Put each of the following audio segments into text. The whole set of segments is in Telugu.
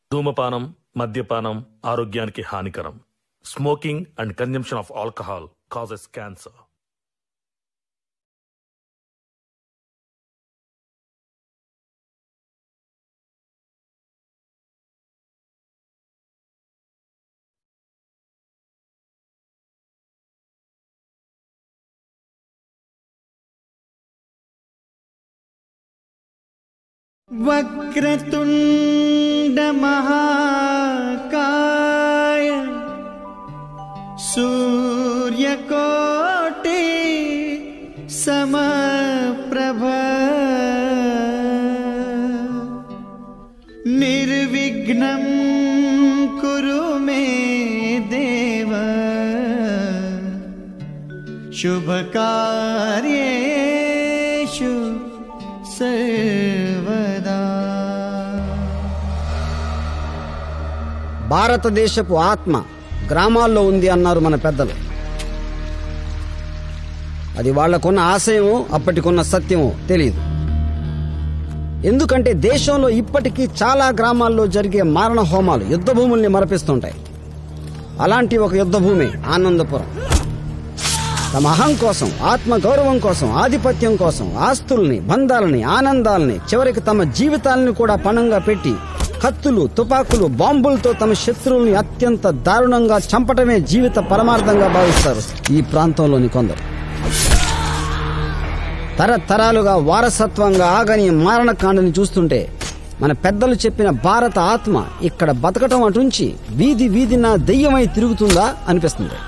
ధూమపానం మద్యపానం ఆరోగ్యానికి హానికరం smoking and consumption of alcohol causes cancer वक्रतुण्डमहाकाय सूर्यकोटि समप्रभ निर्विघ्नं कुरु मे देव शुभकार्येषु सर्वदा భారతదేశపు ఆత్మ గ్రామాల్లో ఉంది అన్నారు మన పెద్దలు అది వాళ్లకున్న ఆశయమో అప్పటికున్న సత్యమో తెలియదు ఎందుకంటే దేశంలో ఇప్పటికీ చాలా గ్రామాల్లో జరిగే మారణ హోమాలు యుద్ధ భూముల్ని మరపిస్తుంటాయి అలాంటి ఒక యుద్ధ భూమి ఆనందపురం తమ అహం కోసం ఆత్మ గౌరవం కోసం ఆధిపత్యం కోసం ఆస్తుల్ని బంధాలని ఆనందాలని చివరికి తమ జీవితాలను కూడా పణంగా పెట్టి కత్తులు తుపాకులు బాంబులతో తమ శత్రువుల్ని అత్యంత దారుణంగా చంపటమే జీవిత పరమార్థంగా భావిస్తారు ఈ ప్రాంతంలోని కొందరు తరతరాలుగా వారసత్వంగా ఆగని మారణకాండని చూస్తుంటే మన పెద్దలు చెప్పిన భారత ఆత్మ ఇక్కడ బతకటం అటుంచి వీధి వీధిన దెయ్యమై తిరుగుతుందా అనిపిస్తుంది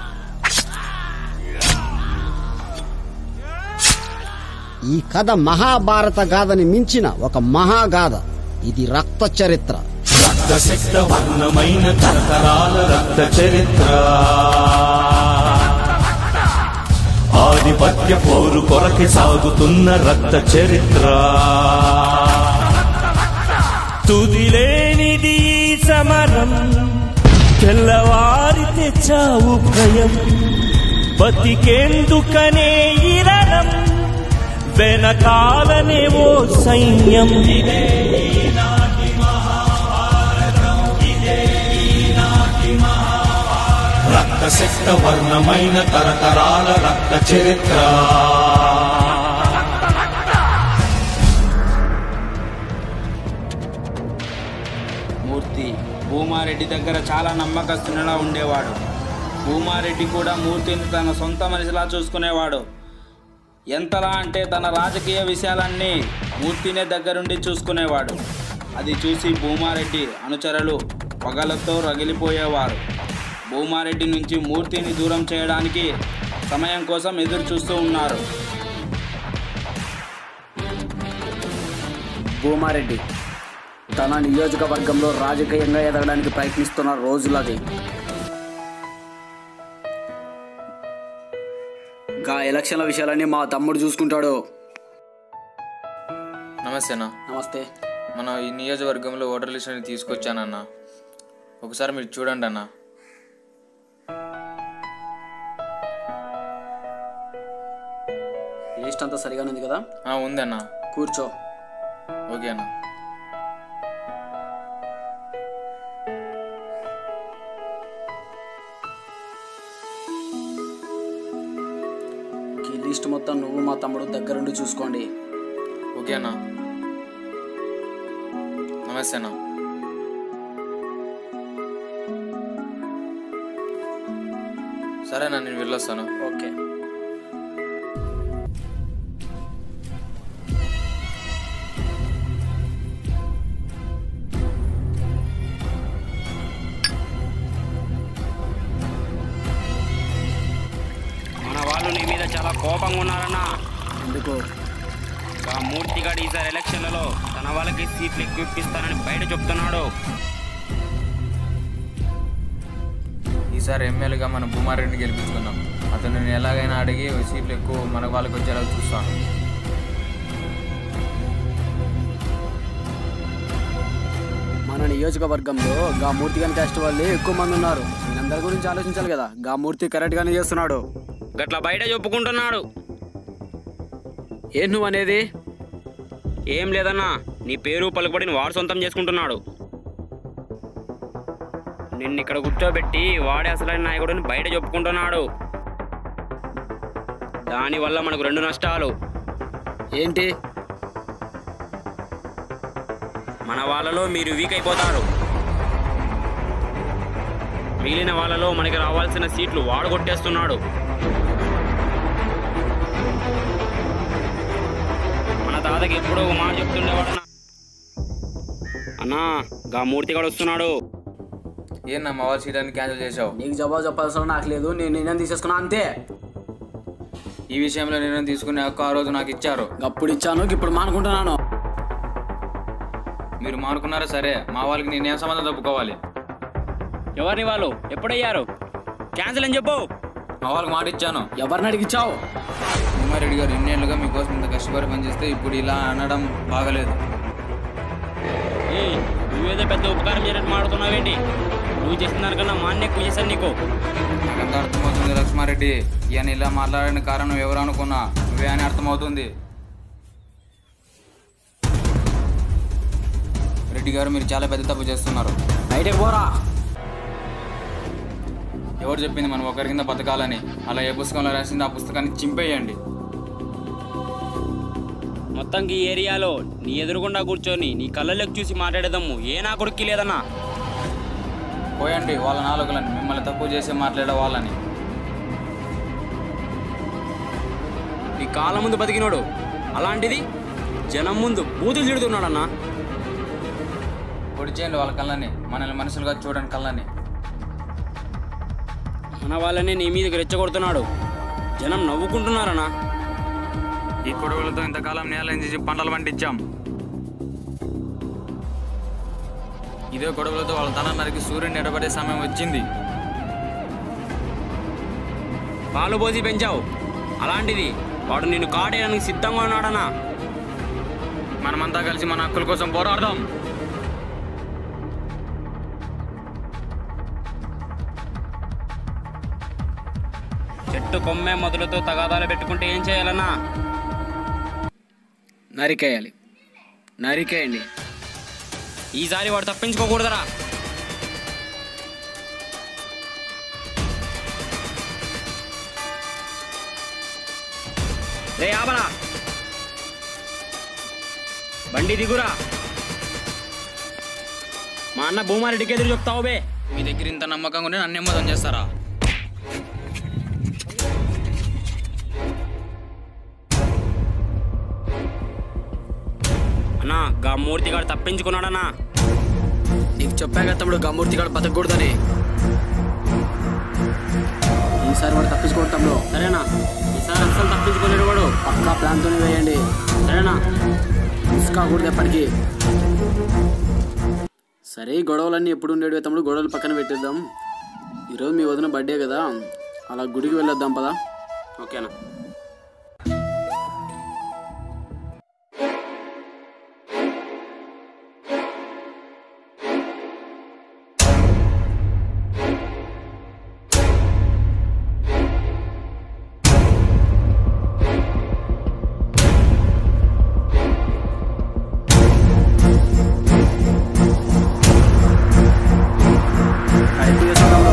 ఈ కథ మహాభారత గాథని మించిన ఒక మహాగాథ ఇది రక్త చరిత్ర రక్తశక్త వర్ణమైన తరతరాల రక్త చరిత్ర ఆధిపత్య పోరు కొరకి సాగుతున్న రక్త చరిత్ర తుదిలేనిది ఈ సమరం తెల్లవారితే చావు భయం బతికేందుకనే ఇరణం వెనకాలనే ఓ సైన్యం రక్తశక్త వర్ణమైన తరతరాల రక్త చరిత్ర మూర్తి భూమారెడ్డి దగ్గర చాలా నమ్మకస్తునిలా ఉండేవాడు భూమారెడ్డి కూడా మూర్తిని తన సొంత మనిషిలా చూసుకునేవాడు ఎంతలా అంటే తన రాజకీయ విషయాలన్నీ మూర్తినే దగ్గరుండి చూసుకునేవాడు అది చూసి భూమారెడ్డి అనుచరులు పగలతో రగిలిపోయేవారు భూమారెడ్డి నుంచి మూర్తిని దూరం చేయడానికి సమయం కోసం ఎదురు చూస్తూ ఉన్నారు భూమారెడ్డి తన నియోజకవర్గంలో రాజకీయంగా ఎదగడానికి ప్రయత్నిస్తున్న రోజులది గా ఎలక్షన్ల విషయాలన్నీ మా తమ్ముడు చూసుకుంటాడు నమస్తే అన్న నమస్తే మన ఈ నియోజకవర్గంలో ఓటర్ లిస్ట్ అని తీసుకొచ్చానన్న ఒకసారి మీరు చూడండి అన్న లిస్ట్ అంతా సరిగానే ఉంది కదా ఆ, ఉంది అన్న కూర్చో ఓకే అన్న ఈ లిస్ట్ మొత్తం నువ్వు మా తమ్ముడు దగ్గరుండి చూసుకోండి ఓకే అన్న నమస్తే అన్న సరేనా నేను వెళ్ళొస్తాను ఓకే మన వాళ్ళు నీ మీద చాలా కోపంగా ఉన్నారన్నా ఎందుకు ఆ మూర్తిగాడు ఈసారి ఎలక్షన్లలో తన వాళ్ళకి సీట్లు ఎక్కువ ఇప్పిస్తానని బయట చెప్తున్నాడు ఈసారి ఎమ్మెల్యేగా మన భూమారెడ్డిని గెలిపించుకుందాం అతను నేను ఎలాగైనా అడిగి సీట్లు ఎక్కువ మన వాళ్ళకి వచ్చేలా చూస్తాను మన నియోజకవర్గంలో గా మూర్తి గాని క్యాస్ట్ వాళ్ళే ఎక్కువ మంది ఉన్నారు అందరి గురించి ఆలోచించాలి కదా గా మూర్తి కరెక్ట్ గానే చేస్తున్నాడు గట్ల బయట చెప్పుకుంటున్నాడు ఏం నువ్వు అనేది ఏం లేదన్నా నీ పేరు పలుకుబడిని వాడు సొంతం చేసుకుంటున్నాడు నిన్ను ఇక్కడ కూర్చోబెట్టి వాడే అసలైన నాయకుడిని బయట చెప్పుకుంటున్నాడు దానివల్ల మనకు రెండు నష్టాలు ఏంటి మన వాళ్ళలో మీరు వీక్ అయిపోతారు మిగిలిన వాళ్ళలో మనకి రావాల్సిన సీట్లు వాడు కొట్టేస్తున్నాడు మన తాతకి ఎప్పుడో ఒక మాట చెప్తుండేవాడు అన్నా. అన్నా గా మూర్తి కూడా వస్తున్నాడు ఏం నా మా వాళ్ళ సీట్ అని క్యాన్సిల్ చేసావు నీకు జవాబు చెప్పాల్సిన నాకు లేదు నేను నిర్ణయం తీసేసుకున్నా అంతే ఈ విషయంలో నిర్ణయం తీసుకునే హక్కు ఆ రోజు నాకు ఇచ్చారు అప్పుడు ఇచ్చాను ఇప్పుడు మానుకుంటున్నాను మీరు మానుకున్నారా సరే మా వాళ్ళకి నేనేం సంబంధం తప్పుకోవాలి ఎవరిని వాళ్ళు ఎప్పుడయ్యారు క్యాన్సిల్ అని చెప్పు మా వాళ్ళకి మాట ఇచ్చాను ఎవరిని అడిగిచ్చావు ఉమారెడ్డి గారు ఎన్నేళ్ళుగా మీకోసం ఇంత కష్టపడి పనిచేస్తే ఇప్పుడు ఇలా అనడం బాగలేదు ఏయ్, నువ్వేదో పెద్ద ఉపకారం చేయడానికి మాడుతున్నావేంటి నువ్వు చేసిన దానికన్నా మా అన్న ఎక్కువ చేశాను నీకు నాకంత అర్థమవుతుంది లక్ష్మారెడ్డి ఈయన ఇలా మాట్లాడిన కారణం ఎవరు అనుకున్నా నువ్వే అని అర్థమవుతుంది రెడ్డి గారు మీరు చాలా పెద్ద తప్పు చేస్తున్నారు బయటకు పోరా ఎవరు చెప్పింది మనం ఒకరి కింద బతకాలని అలా ఏ పుస్తకంలో రాసింది ఆ పుస్తకాన్ని చింపేయండి మొత్తంకి ఈ ఏరియాలో నీ ఎదురుగుండా కూర్చొని నీ కళ్ళలోకి చూసి మాట్లాడేదమ్ము ఏ నా కొడుక్కి లేదన్నా పోయండి వాళ్ళ నాలుగులని మిమ్మల్ని తక్కువ చేసి మాట్లాడే వాళ్ళని నీ కాళ్ళ ముందు బతికినోడు అలాంటిది జనం ముందు బూతులు తిడుతున్నాడన్నా పొడి చేయండి వాళ్ళ కళ్ళని మనల్ని మనుషులుగా చూడండి కళ్ళని మన వాళ్ళని నీ మీదకి రెచ్చగొడుతున్నాడు జనం నవ్వుకుంటున్నారన్నా ఈ గొడవలతో ఇంతకాలం నేలని చేసి పంటలు పండించాం ఇదే గొడవలతో వాళ్ళ తల నరికి సూర్యుని నిలబడే సమయం వచ్చింది పాలు పోసి పెంచావు అలాంటిది వాడు నిన్ను కాటేయడానికి సిద్ధంగా ఉన్నాడన్నా మనమంతా కలిసి మన హక్కుల కోసం పోరాడదాం చెట్టు కొమ్మే మొదలుతో తగాదాలు పెట్టుకుంటే ఏం చేయాలన్నా నరికేయాలి నరికేయండి ఈసారి వాడు తప్పించుకోకూడదరా రే ఆపరా బండి దిగురా మా అన్న భూమారెడ్డికి ఎదురు చెప్తావు బే మీ దగ్గర ఇంత నమ్మకంగా ఉంటే నన్ను మోసం చేస్తారా అన్నా గా మూర్తి గారు తప్పించుకున్నాడన్నా నీకు చెప్పాక తమ్ముడు గమ్మూర్తి గారు బతకూడదని ఈసారి వాడు తప్పించుకోడు తమ్ముడు సరేనా ఈసారి అస్సలు తప్పించుకోలేడు వాడు పక్కా ప్లాన్తోనే వేయండి సరేనా మిస్ కాకూడదు ఎప్పటికీ సరే ఈ గొడవలన్నీ ఎప్పుడు ఉండేవి తమ్ముడు గొడవలు పక్కన పెట్టేద్దాం ఈరోజు మీ వదిన బర్త్డే కదా అలా గుడికి వెళ్ళొద్దాం పదా ఓకేనా కరెక్ట్ చేస్తాం తమ్ముడు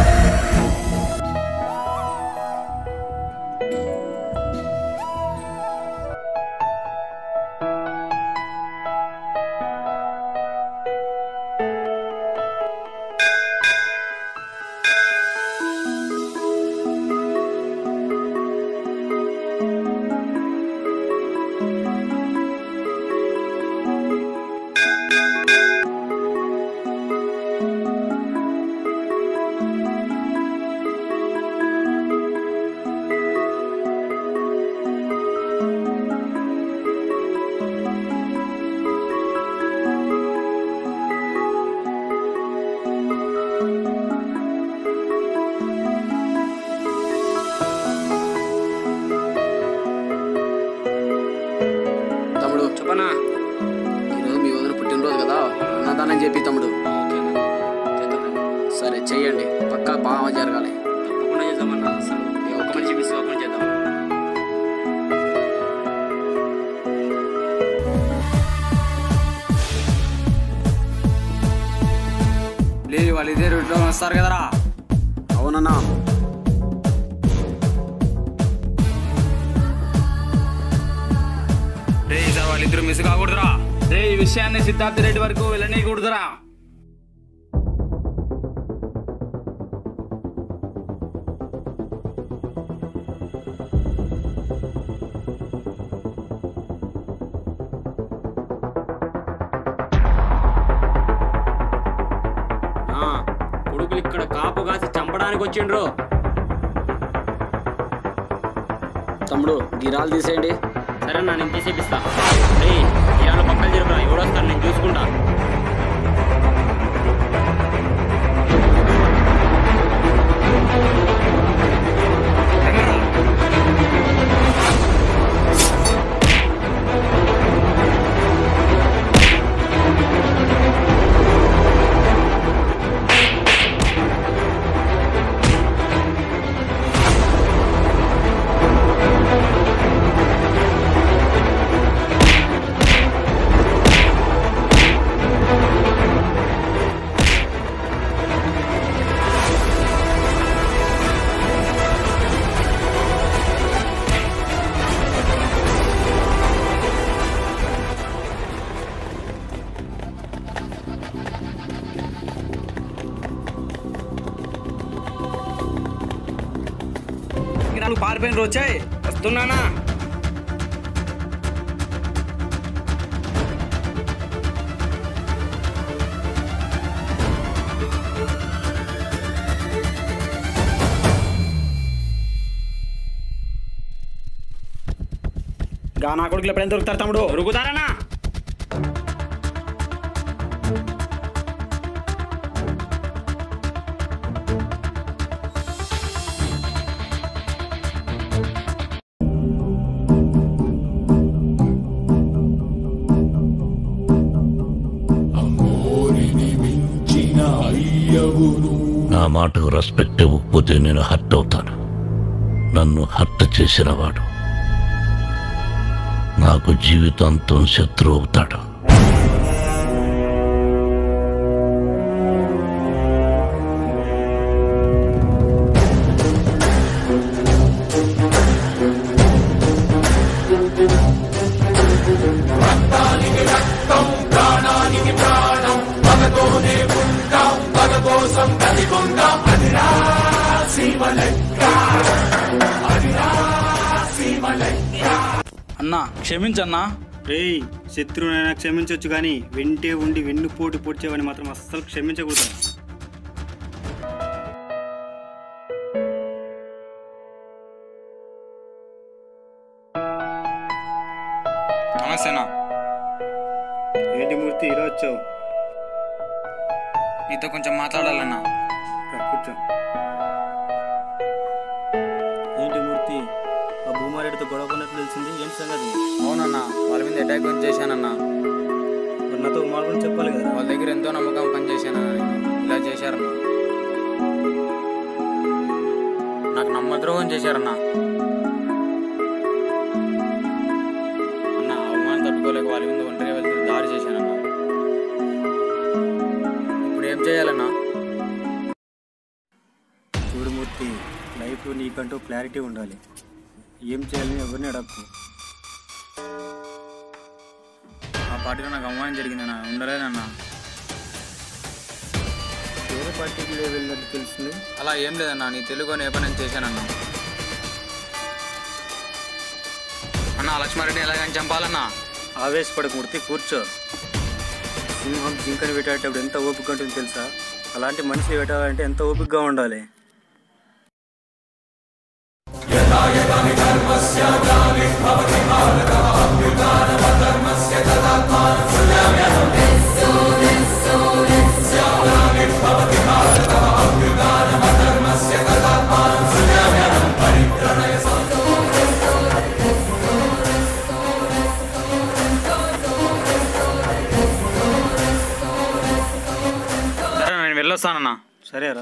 తమ్ముడు చెప్పనా ఈరోజు మీ వదిన పుట్టినరోజు కదా అన్నదానం చెప్పి తమ్ముడు ఓకేనా చేద్దాం సరే చెయ్యండి పక్కా బాగా జరగాలి తప్పకుండా చేద్దామన్నా అసలు ఏ ఒక్క మనిషి మిస్ కాకుండా చేద్దాం లే వాళ్ళు ఇదే రూట్లో వస్తారు కదరా అవునన్నా రే సార్ వాళ్ళిద్దరు మిస్ కాకూడదురా రే ఈ విషయాన్ని సిద్ధార్థ రెడ్డి వరకు వెళ్ళనీయకూడదురా ఆ, కొడుకులు ఇక్కడ కాపు కాసి చంపడానికి వచ్చిండ్రు తమ్ముడు గిరాలు తీసేయండి సరే నా నేను తీసేపిస్తా రే ఇవాళ పక్కన జరుపురా ఎవడొస్తారు నేను చూసుకుంటా గిరాలు పారిపోయిన వచ్చాయి వస్తున్నానా గా నా కొడుకులు ఎప్పుడైనా దొరుకుతారు తమ్ముడు దొరుకుతారనా నా మాటకు రెస్పెక్ట్ ఇవ్వకపోతే నేను హర్ట్ అవుతాను నన్ను హర్ట్ చేసిన వాడు నాకు జీవితాంతం శత్రు అవుతాడు అన్నా క్షమించన్నా రేయ్ శత్రువునైనా క్షమించవచ్చు కానీ వెంటే ఉండి వెన్నుపోటు పొడిచేవని మాత్రం అస్సలు క్షమించకూడదు నమస్తేనా ఏంటి మూర్తి ఇలా వచ్చావు నీతో కొంచెం మాట్లాడాలన్నా రా, కూర్చో ఏంటి మూర్తి ఆ భూమారెడ్డితో గొడవ పడినట్లు తెలిసింది ఏంటి సంగతి అవునన్నా వాళ్ళ మీద అటాక్ గురించి చేశానన్నా మరి నాతో ఒక మాట కూడా చెప్పాలి కదా వాళ్ళ దగ్గర ఎంతో నమ్మకం పని చేశానన్నా నేను ఇలా చేశారన్నా నాకు నమ్మద్రోహం చేశారన్నా అన్న అవమానం తట్టుకోలేక వాళ్ళ మీద ఒంటరిగా వెళ్తే దారి చేశానన్నా ఇప్పుడు ఏం చేయాలన్నా చూడు మూర్తి లైఫ్ నీకంటూ క్లారిటీ ఉండాలి ఏం చేయాలని ఎవరిని అడగకు ఆ పార్టీలో నాకు అవమానం జరిగిందన్నా ఉండలేనన్నా వేరే పార్టీకి వెళ్ళినట్టు తెలిసింది అలా ఏం లేదన్నా నీ తెలుగు ఏ పని చేశానన్నా అన్న లక్ష్మారెడ్డి ఎలాగని చంపాలన్నా ఆవేశపడక మూర్తి కూర్చో సింహం జింకని వేటాడేటప్పుడు ఎంత ఓపిక ఉంటుందో తెలుసా అలాంటి మనిషి వేటాడాలంటే ఎంత ఓపికగా ఉండాలి సరే నేను వెళ్ళొస్తానన్నా సరేరా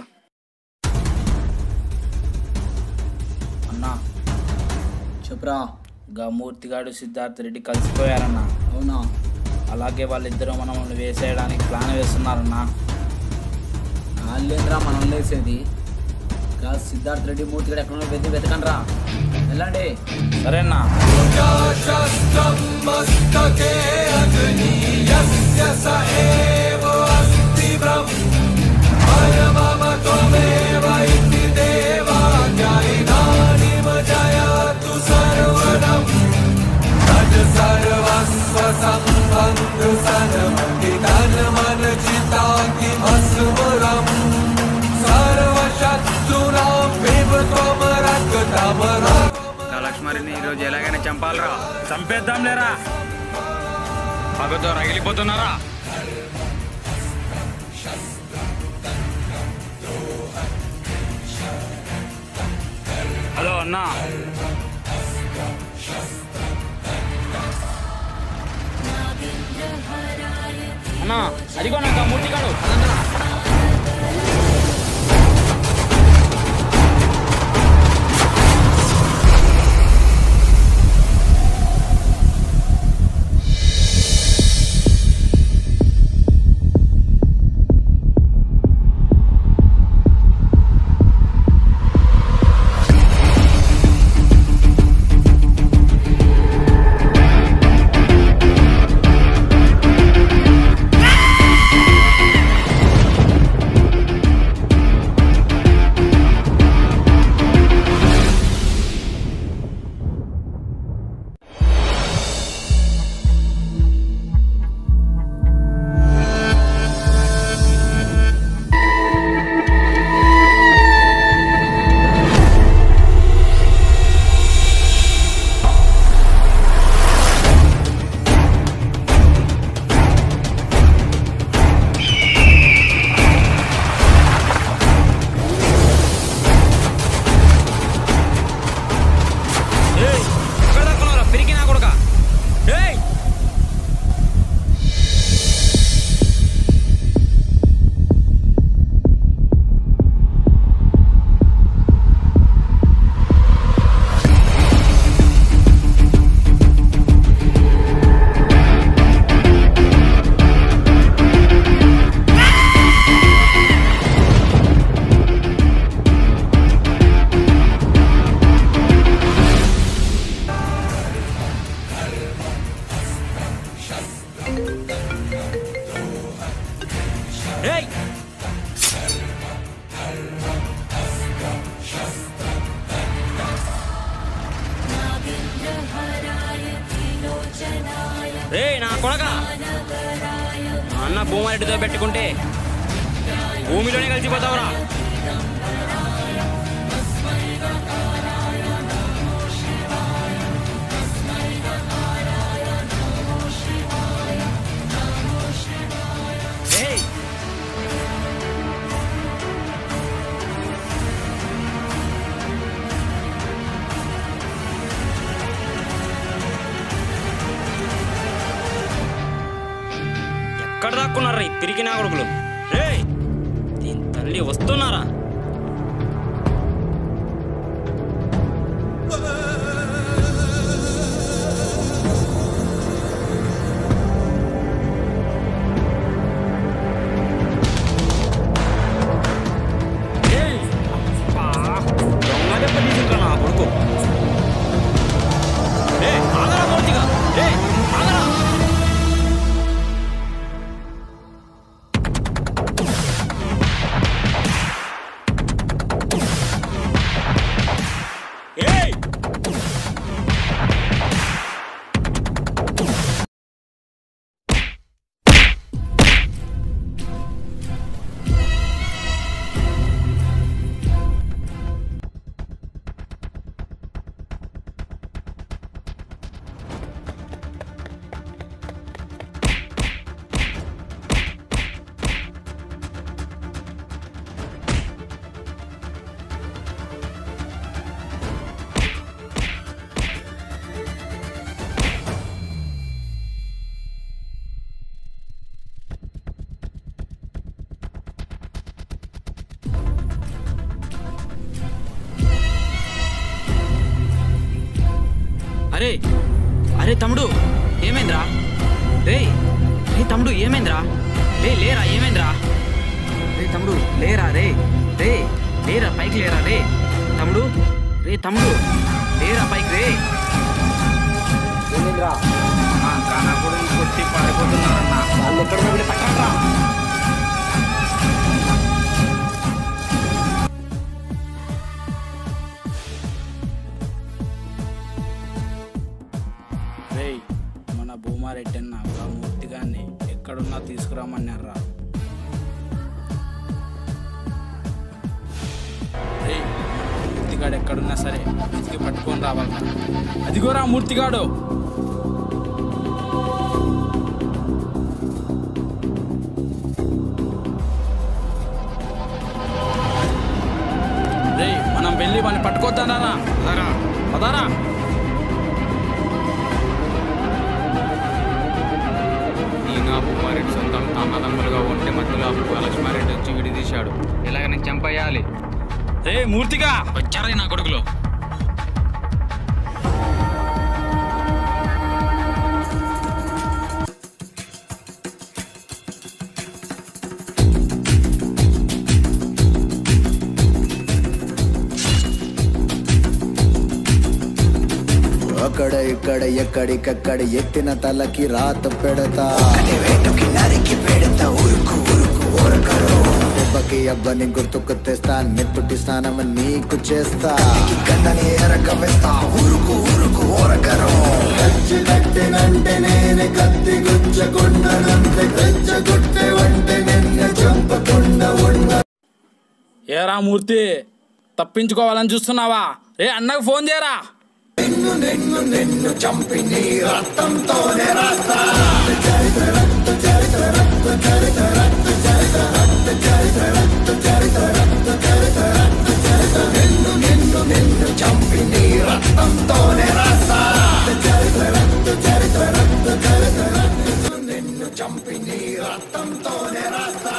అన్నా చెప్పురా గా మూర్తిగాడు సిద్ధార్థ రెడ్డి కలిసిపోయారన్నా అవునా అలాగే వాళ్ళిద్దరూ మనల్ని వేసేయడానికి ప్లాన్ వేస్తున్నారన్నా మళ్ళీంద్రా మనం లేసేది కాదు సిద్ధార్థ్ రెడ్డి మూర్తి గడ ఎక్కడ వెతి వెతకండి రా వెళ్ళండి సరేనా లక్ష్మణిని ఈరోజు ఎలాగైనా చంపాలరా చంపేద్దాం లేరా పగతో రగిలిపోతున్నారా హలో అన్నా అన్నా అదిగో నాకు ఆ మూర్తి కాడు ఏయ్ ఎక్కడ దక్కున్నారా పిరికి నా కొడుక ఏయ్ ఏయ్ రేయ్ నా కొడక మా అన్న భూమారెడ్డితో పెట్టుకుంటే భూమిలోనే కలిసిపోతావురా ఏయ్ ఎక్కడ దాక్కున్నారా ఈ పిరికి నా కొడుకులు రేయ్ దీని తల్లి వస్తున్నారా ఏయ్! అబ్బా! దొంగ దెబ్బ తీసుకురా నా కొడుకు ఏయ్, ఆగరా మూర్తిగా ఏయ్, ఆగరా ఏయ్ అరే అరే తమ్ముడు ఏమైందిరా రే రే తమ్ముడు ఏమైందిరా రే లేరా ఏమైందిరా రే తమ్ముడు లేరా రే రే లేరా పైకి లేరా రే తమ్ముడు రే తమ్ముడు లేరా పైకి రే అన్నా కనకుడు కొట్టి పారిపోతున్నారన్నా వాళ్ళు ఎక్కడ వెళ్ళి పట్టరా రేయ్ మన భూమారెడ్డి అన్న ఒక మూర్తిగాన్ని ఎక్కడున్నా తీసుకురామన్నారా రేయ్ మన మూర్తిగాడు ఎక్కడున్నా సరే వెతికి పట్టుకొని రావాలరా అదిగోరా మూర్తిగాడు రేయ్ మనం వెళ్ళి వాడిని పట్టుకోద్దానా పదారా పదారా ఈయన భూమారెడ్డి సొంతం అన్నదమ్ములుగా ఉంటే మధ్యలో లక్ష్మారెడ్డి వచ్చి విడిదీశాడు ఇలాగ నేను చంపేయాలి రే మూర్తిగా వచ్చారా నా కొడుకులు అక్కడ ఇక్కడ ఎక్కడికక్కడ ఎత్తిన తలకి రాత పెడతా వేటుకి నరికి పెడతా ఉరుకు ఉరుకు ఉరకరు దెబ్బకి అబ్బని గుర్తుకు తెస్తా నెత్తుటి స్నానం నీకు చేస్తా కన్నని ఎరక వేస్తా ఉరుకు ఉరుకు ఉరకరు కచ్చి కట్టినంటే నేనే కత్తి గుచ్చకుండనంతే తెచ్చగొట్టే వంటే నిన్ను చంపకుండా ఉండ ఏరా మూర్తి తప్పించుకోవాలని చూస్తున్నావా రే అన్నకు ఫోన్ చేయరా నిన్ను నిన్ను నిన్ను చంపి నీ రక్తంతోనే రాస్తా నిన్ను నిన్ను నిన్ను చంపి నీ రక్తంతోనే రాస్తా నిన్ను చంపి నీ రక్తంతోనే రాస్తా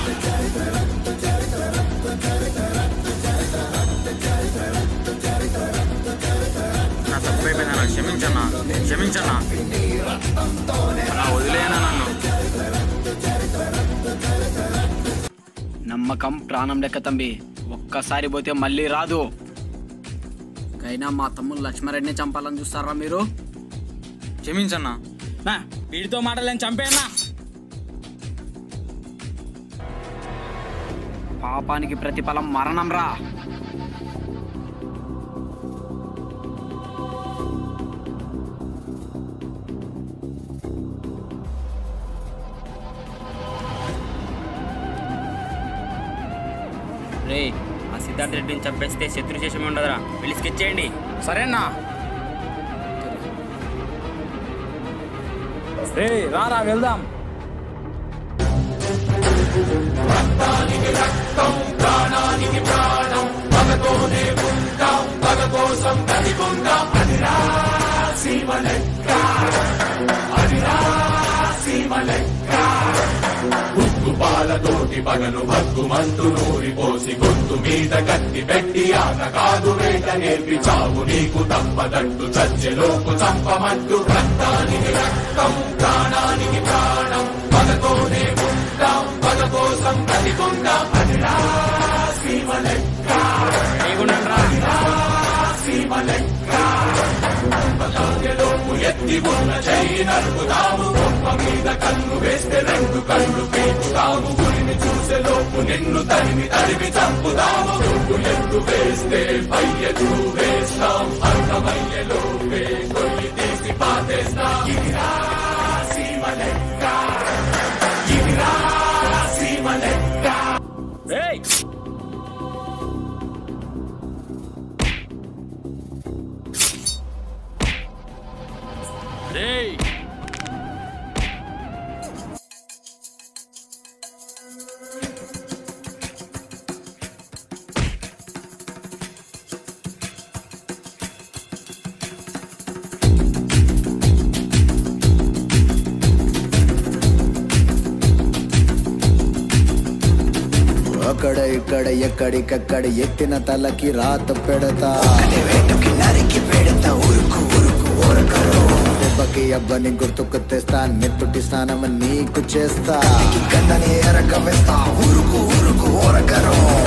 నా తప్పైపోయింది నాకు క్షమించన్నా క్షమించన్నా అలా వదిలేనా నన్ను నమ్మకం ప్రాణం లెక్క తంబి ఒక్కసారి పోతే మళ్ళీ రాదు అయినా మా తమ్ముడు లక్ష్మారెడ్డిని చంపాలని చూస్తారా మీరు క్షమించన్నా నా వీడితో మాటలేని చంపేనా పాపానికి ప్రతిఫలం మరణం రా రే ఆ సిద్ధార్థ రెడ్డిని చంపేస్తే శత్రు శేషం ఉండదురా వెళ్ళి స్కెచ్ చేయండి సరేనా రే రారా వెళ్దాం పాలతోటి పగలు భగ్గుమంటూ నూరి పోసి గొంతు మీద కత్తి పెట్టి ఆట కాదు వేట నేర్పి చావు నీకు తప్పదంటూ చచ్చెలోపు చంపమంటూ రక్తానికి రక్తం ప్రాణానికి ప్రాణం పగతోనే ఉంటాం పగ కోసం బతికుందాం అదిరా సీమ లెక్క అదిరా సీమ లెక్క పతాకెలోపు ఎత్తి ఉన్న చెయ్యి నరుకుతాము బొమ్మ మీద కన్ను వేస్తే రెండు కళ్ళు పీకుతాము గురిని చూసే లోపు నిన్ను తరిమి తరిమి చంపుతాము నువ్వు ఎత్తు వేస్తే పయ్యకు వేస్తాం అర్థమయ్యే లోపే కొయ్యి తీసి పాతేస్తాం ఇదిరా సీమ లెక్క ఇదిరా సీమ లెక్క ఏయ్ రేయ్ అక్కడ ఇక్కడ ఎక్కడికక్కడ ఎత్తిన తలకి రాత పెడతా వేటుకి నరికి పెడతా ఉరుకు ఉరుకు ఉరకరు దెబ్బకి అబ్బని గుర్తుకు తెస్తా నెత్తుటి స్నానం నీకు చేస్తా కన్నని ఎరక వేస్తా ఉరుకు ఉరుకు ఉరకరు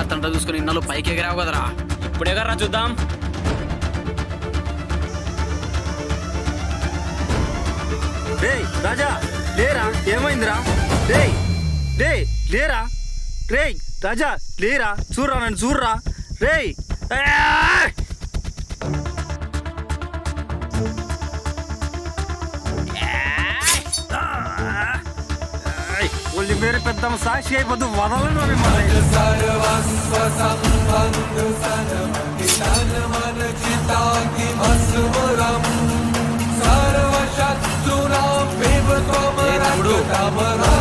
జాతర చూసుకుని ఇన్నాళ్ళు పైకి ఎగరావు కదరా ఇప్పుడు ఎగర్రా చూద్దాం రేయ్ రాజా లేరా ఏమైందిరా రేయ్ రేయ్ లేరా రేయ్ రాజా లేరా చూడరా నన్ను చూడరా రేయ్ ఆ! ఏయ్, ఒళ్ళు పేరు పెద్ద సాక్షి అయిపోతూ వదలను మిమ్మల్ని సర్వశత్రునాం ఏ తమ్ముడు